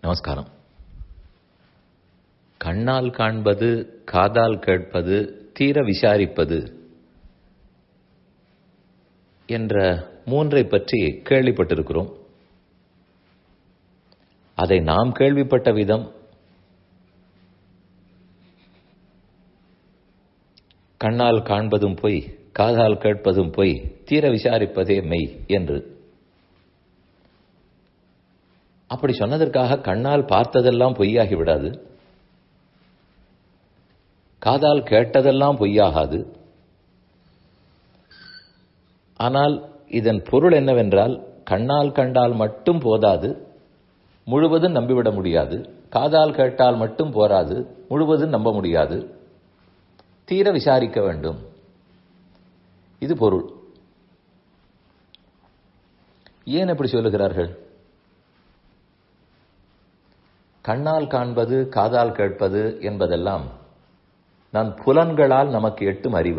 நமஸ்காரம் கண்ணால் காண்பது காதால் கேட்பது தீர விசாரிப்பது என்ற மூன்றை பற்றி கேள்விப்பட்டிருக்கிறோம் அதை நாம் கேள்விப்பட்ட விதம் கண்ணால் காண்பதும் பொய் காதால் கேட்பதும் பொய் தீர விசாரிப்பதே மெய் என்று அப்படி சொன்னதற்காக கண்ணால் பார்த்ததெல்லாம் பொய்யாகி விடாது காதால் கேட்டதெல்லாம் பொய்யாகாது ஆனால் இதன் பொருள் என்னவென்றால் கண்ணால் கண்டால் மட்டும் போதாது முழுவதும் நம்பிவிட முடியாது காதால் கேட்டால் மட்டும் போராது முழுவதும் நம்ப முடியாது தீர விசாரிக்க வேண்டும் இது பொருள் ஏன் எப்படி சொல்லுகிறார்கள் கண்ணால் காண்பது காதால் கேட்பது என்பதெல்லாம் நான் புலன்களால் நமக்கு எட்டும் அறிவு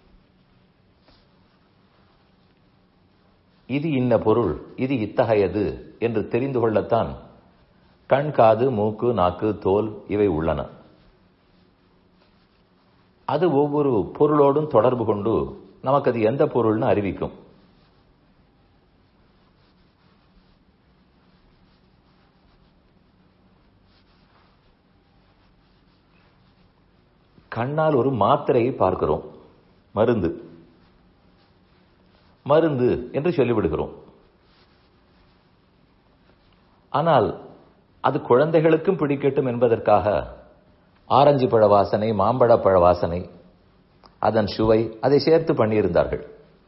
இது இன்ன பொருள் இது இத்தகையது என்று தெரிந்து கொள்ளத்தான் கண் காது மூக்கு நாக்கு தோல் இவை உள்ளன அது ஒவ்வொரு பொருளோடும் தொடர்பு கொண்டு நமக்கு அது எந்த பொருள்னு அறிவிக்கும் கண்ணால் ஒரு மாத்திரையை பார்க்கிறோம் மருந்து மருந்து என்று சொல்லிவிடுகிறோம் ஆனால் அது குழந்தைகளுக்கும் பிடிக்கட்டும் என்பதற்காக ஆரஞ்சு பழ வாசனை மாம்பழ பழ வாசனை அதன் சுவை அதை சேர்த்து பண்ணியிருந்தார்கள்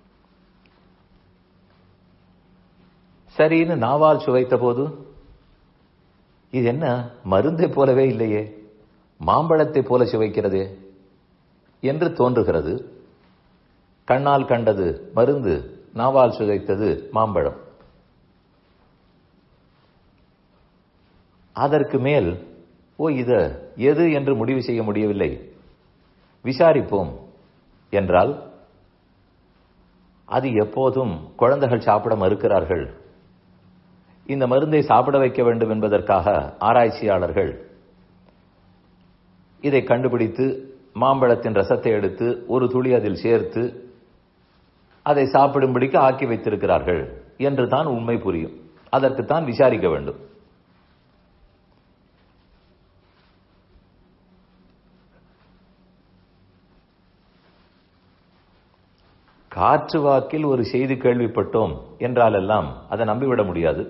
சரின்னு நாவால் சுவைத்த போது இது என்ன மருந்தை போலவே இல்லையே மாம்பழத்தை போல சுவைக்கிறதே என்று தோன்றுகிறது கண்ணால் கண்டது மருந்து நாவால் சுவைத்தது மாம்பழம் அதற்கு மேல் ஓ இத எது என்று முடிவு செய்ய முடியவில்லை விசாரிப்போம் என்றால் அது எப்போதும் குழந்தைகள் சாப்பிட மறுக்கிறார்கள் இந்த மருந்தை சாப்பிட வைக்க வேண்டும் என்பதற்காக ஆராய்ச்சியாளர்கள் இதை கண்டுபிடித்து மாம்பழத்தின் ரசத்தை எடுத்து ஒரு துளி அதில் சேர்த்து அதை சாப்பிடும்படிக்கு ஆக்கி வைத்திருக்கிறார்கள் என்று தான் உண்மை புரியும் அதற்குத்தான் விசாரிக்க வேண்டும் காற்று வாக்கில் ஒரு செய்தி கேள்விப்பட்டோம் என்றாலெல்லாம் அதை நம்பிவிட முடியாது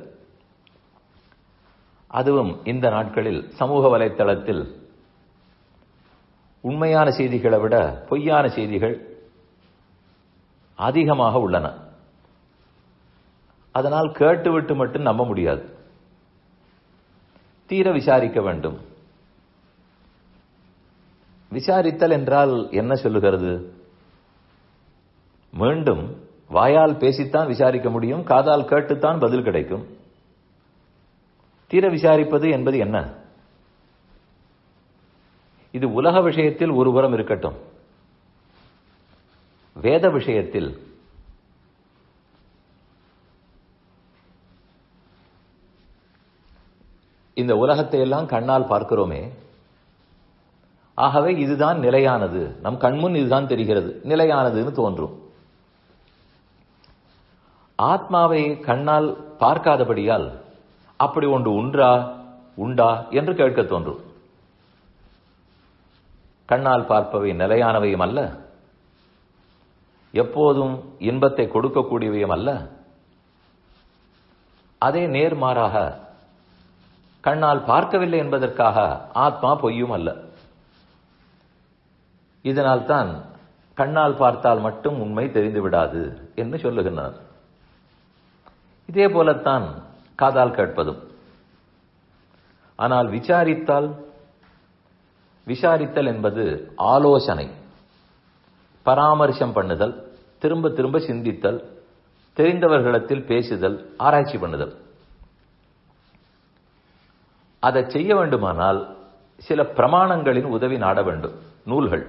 அதுவும் இந்த நாட்களில் சமூக வலைத்தளத்தில் உண்மையான செய்திகளை விட பொய்யான செய்திகள் அதிகமாக உள்ளன அதனால் கேட்டுவிட்டு மட்டும் நம்ப முடியாது தீர விசாரிக்க வேண்டும் விசாரித்தல் என்றால் என்ன சொல்லுகிறது மீண்டும் வாயால் பேசித்தான் விசாரிக்க முடியும் காதால் கேட்டுத்தான் பதில் கிடைக்கும் தீர விசாரிப்பது என்பது என்ன இது உலக விஷயத்தில் ஒருபுறம் இருக்கட்டும் வேத விஷயத்தில் இந்த உலகத்தை எல்லாம் கண்ணால் பார்க்கிறோமே ஆகவே இதுதான் நிலையானது நம் கண்முன் இதுதான் தெரிகிறது நிலையானதுன்னு தோன்றும் ஆத்மாவை கண்ணால் பார்க்காதபடியால் அப்படி ஒன்று உண்டா உண்டா என்று கேட்க தோன்றும் கண்ணால் பார்ப்பவை நிலையானவையும் அல்ல எப்போதும் இன்பத்தை கொடுக்கக்கூடியவையும் அல்ல அதே நேர்மாறாக கண்ணால் பார்க்கவில்லை என்பதற்காக ஆத்மா பொய்யும் அல்ல இதனால் தான் கண்ணால் பார்த்தால் மட்டும் உண்மை தெரிந்து விடாது என்று சொல்லுகின்றனர் இதே போலத்தான் காதால் கேட்பதும் ஆனால் விசாரித்தால் விசாரித்தல் என்பது ஆலோசனை பராமரிசம் பண்ணுதல் திரும்ப திரும்ப சிந்தித்தல் தெரிந்தவர்களிடத்தில் பேசுதல் ஆராய்ச்சி பண்ணுதல் அதை செய்ய வேண்டுமானால் சில பிரமாணங்களின் உதவி நாட வேண்டும் நூல்கள்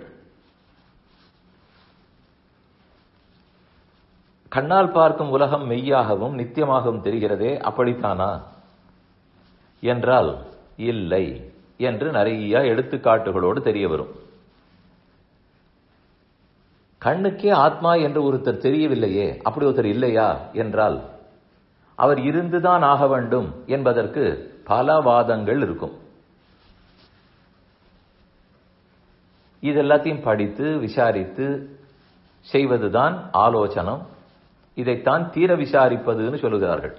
கண்ணால் பார்க்கும் உலகம் மெய்யாகவும் நித்தியமாகவும் தெரிகிறதே அப்படித்தானா என்றால் இல்லை என்று நிறைய எடுத்துக்காட்டுகளோடு தெரிய வரும் கண்ணுக்கே ஆத்மா என்று ஒருத்தர் தெரியவில்லையே அப்படி ஒருத்தர் இல்லையா என்றால் அவர் இருந்துதான் ஆக வேண்டும் என்பதற்கு பல வாதங்கள் இருக்கும் இதெல்லாத்தையும் படித்து விசாரித்து செய்வதுதான் ஆலோசனம் இதைத்தான் தீர விசாரிப்பதுன்னு சொல்லுகிறார்கள்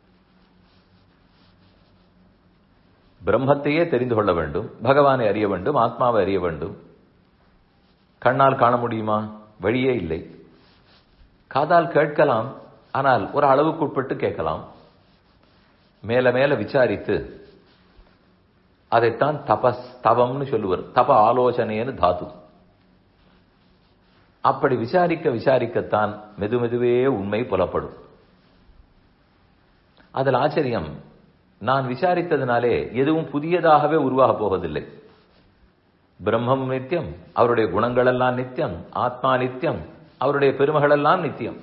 பிரம்மத்தையே தெரிந்து கொள்ள வேண்டும் பகவானை அறிய வேண்டும் ஆத்மாவை அறிய வேண்டும் கண்ணால் காண முடியுமா வழியே இல்லை காதால் கேட்கலாம் ஆனால் ஒரு அளவுக்குட்பட்டு கேட்கலாம் மேல மேல விசாரித்து அதைத்தான் தபஸ் தவம்னு சொல்லுவர் தப ஆலோசனைன்னு தாது அப்படி விசாரிக்க விசாரிக்கத்தான் மெது மெதுவே உண்மை புலப்படும் அதில் ஆச்சரியம் நான் விசாரித்ததினாலே எதுவும் புதியதாகவே உருவாக போவதில்லை பிரம்மம் நித்தியம் அவருடைய குணங்களெல்லாம் நித்தியம் ஆத்மா நித்தியம் அவருடைய பெருமைகளெல்லாம் நித்தியம்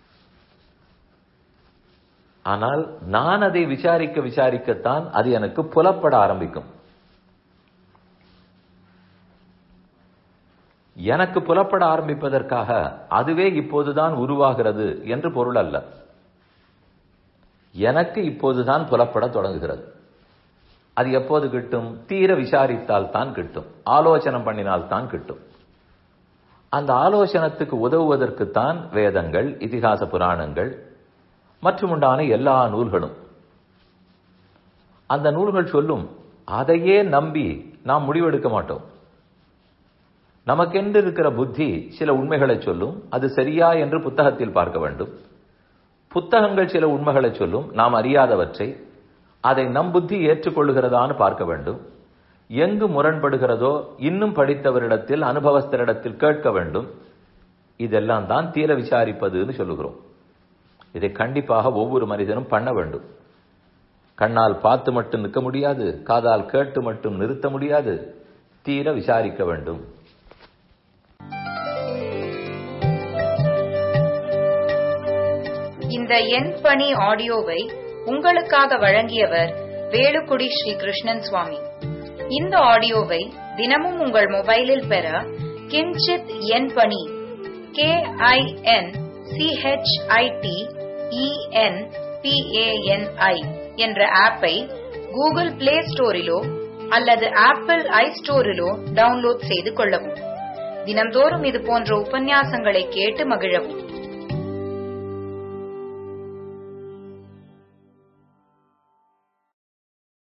ஆனால் நான் அதை விசாரிக்க விசாரிக்கத்தான் அது எனக்கு புலப்பட ஆரம்பிக்கும் எனக்கு புலப்பட ஆரம்பிப்பதற்காக அதுவே இப்போதுதான் உருவாகிறது என்று பொருள் அல்ல எனக்கு இப்போதுதான் புலப்பட தொடங்குகிறது அது எப்போது கிட்டும் தீர விசாரித்தால் தான் கிட்டும் ஆலோசனை பண்ணினால் தான் கிட்டும் அந்த ஆலோசனத்துக்கு உதவுவதற்குத்தான் வேதங்கள் இதிகாச புராணங்கள் மற்றும் உண்டான எல்லா நூல்களும் அந்த நூல்கள் சொல்லும் அதையே நம்பி நாம் முடிவெடுக்க மாட்டோம் நமக்கென்று இருக்கிற புத்தி சில உண்மைகளை சொல்லும் அது சரியா என்று புத்தகத்தில் பார்க்க வேண்டும் புத்தகங்கள் சில உண்மைகளை சொல்லும் நாம் அறியாதவற்றை அதை நம் புத்தி ஏற்றுக்கொள்ளுகிறதான்னு பார்க்க வேண்டும் எங்கு முரண்படுகிறதோ இன்னும் படித்தவரிடத்தில் அனுபவஸ்தரிடத்தில் கேட்க வேண்டும் இதெல்லாம் தான் தீர விசாரிப்பதுன்னு சொல்லுகிறோம் இதை கண்டிப்பாக ஒவ்வொரு மனிதனும் பண்ண வேண்டும் கண்ணால் பார்த்து மட்டும் நிற்க முடியாது காதால் கேட்டு மட்டும் நிறுத்த முடியாது தீர விசாரிக்க வேண்டும் இந்த எண் பணி ஆடியோவை உங்களுக்காக வழங்கியவர் வேலுக்குடி ஸ்ரீ கிருஷ்ணன் சுவாமி இந்த ஆடியோவை தினமும் உங்கள் மொபைலில் பெற கிஞ்சித் எண் பணி கே ஐ என் சிஹெச்ஐடி இஎன் பிஏஎன்ஐ என்ற ஆப்பை கூகுள் பிளே ஸ்டோரிலோ அல்லது ஆப்பிள் ஐ ஸ்டோரிலோ டவுன்லோட் செய்து கொள்ளவும் தினம்தோறும் இது போன்ற உபன்யாசங்களை கேட்டு மகிழவும்